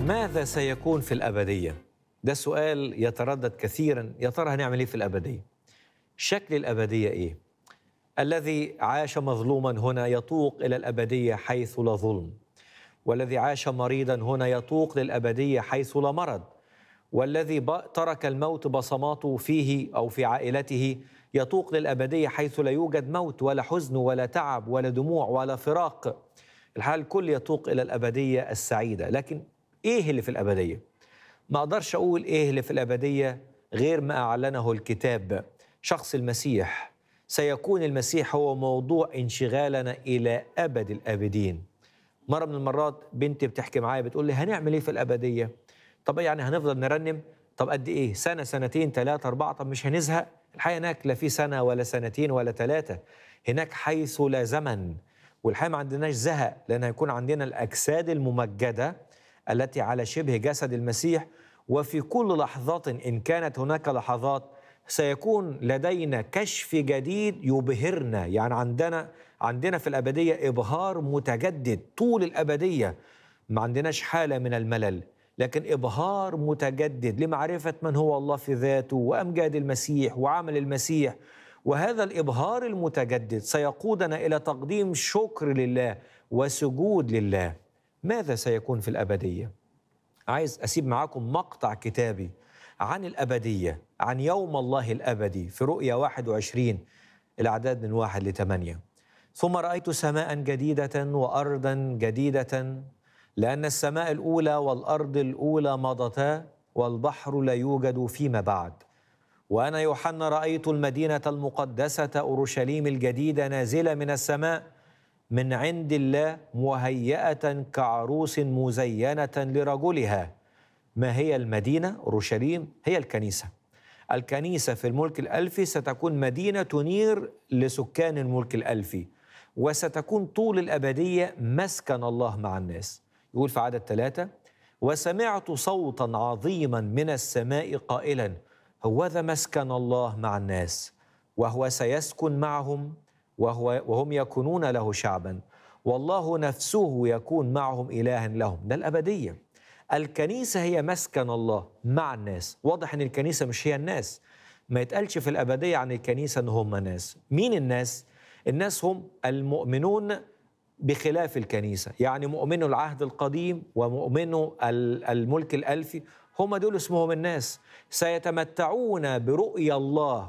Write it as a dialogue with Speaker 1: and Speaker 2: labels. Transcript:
Speaker 1: ماذا سيكون في الأبدية؟ ده سؤال يتردد كثيرا يا ترى هنعمل ايه في الأبدية؟ شكل الأبدية ايه؟ الذي عاش مظلوما هنا يطوق إلى الأبدية حيث لا ظلم والذي عاش مريضا هنا يطوق للأبدية حيث لا مرض والذي ب- ترك الموت بصماته فيه أو في عائلته يطوق للأبدية حيث لا يوجد موت ولا حزن ولا تعب ولا دموع ولا فراق الحال الكل يطوق إلى الأبدية السعيدة لكن إيه اللي في الأبدية؟ ما أقدرش أقول إيه اللي في الأبدية غير ما أعلنه الكتاب شخص المسيح سيكون المسيح هو موضوع انشغالنا إلى أبد الآبدين مرة من المرات بنتي بتحكي معايا بتقول لي هنعمل إيه في الأبدية؟ طب يعني هنفضل نرنم طب قد إيه؟ سنة سنتين ثلاثة أربعة طب مش هنزهق؟ الحقيقة هناك لا في سنة ولا سنتين ولا ثلاثة هناك حيث لا زمن والحقيقة ما عندناش زهق لأن هيكون عندنا الأجساد الممجدة التي على شبه جسد المسيح وفي كل لحظات إن كانت هناك لحظات سيكون لدينا كشف جديد يبهرنا يعني عندنا عندنا في الأبدية إبهار متجدد طول الأبدية ما عندناش حالة من الملل لكن إبهار متجدد لمعرفة من هو الله في ذاته وأمجاد المسيح وعمل المسيح وهذا الإبهار المتجدد سيقودنا إلى تقديم شكر لله وسجود لله ماذا سيكون في الأبدية؟ عايز أسيب معاكم مقطع كتابي عن الأبدية عن يوم الله الأبدي في رؤيا 21 الأعداد من واحد لثمانية ثم رأيت سماء جديدة وأرضا جديدة لأن السماء الأولى والأرض الأولى مضتا والبحر لا يوجد فيما بعد وأنا يوحنا رأيت المدينة المقدسة أورشليم الجديدة نازلة من السماء من عند الله مهيئة كعروس مزينة لرجلها ما هي المدينة أورشليم هي الكنيسة الكنيسة في الملك الألفي ستكون مدينة تنير لسكان الملك الألفي وستكون طول الأبدية مسكن الله مع الناس يقول في عدد ثلاثة وسمعت صوتا عظيما من السماء قائلا هوذا مسكن الله مع الناس وهو سيسكن معهم وهو وهم يكونون له شعبا والله نفسه يكون معهم إلها لهم ده الأبدية الكنيسة هي مسكن الله مع الناس واضح أن الكنيسة مش هي الناس ما يتقالش في الأبدية عن الكنيسة أن هم ناس مين الناس؟ الناس هم المؤمنون بخلاف الكنيسة يعني مؤمنو العهد القديم ومؤمنو ال- الملك الألفي هم دول اسمهم الناس سيتمتعون برؤيا الله